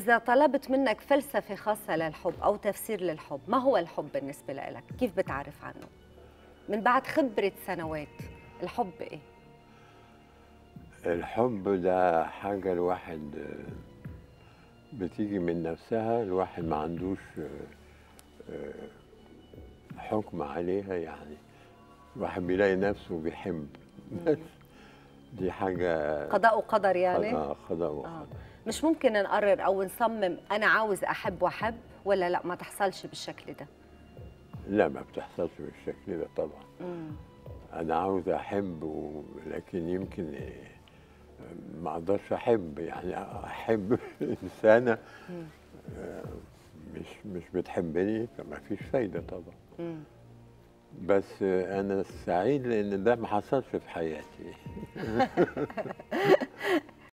إذا طلبت منك فلسفة خاصة للحب أو تفسير للحب ما هو الحب بالنسبة لك؟ كيف بتعرف عنه؟ من بعد خبرة سنوات الحب إيه؟ الحب ده حاجة الواحد آه، بتيجي من نفسها الواحد ما عندوش آه، آه، حكم عليها يعني الواحد بيلاقي نفسه بيحب بس دي حاجة قضاء وقدر يعني؟ قضاء قضاء آه. وقدر مش ممكن نقرر أو نصمم أنا عاوز أحب وأحب ولا لا ما تحصلش بالشكل ده؟ لا ما بتحصلش بالشكل ده طبعا مم. أنا عاوز أحب و... لكن يمكن آه، ما أقدرش أحب يعني أحب إنسانة آه، مش مش بتحبني فما فيش فايدة طبعا مم. بس آه، أنا سعيد لأن ده ما حصلش في حياتي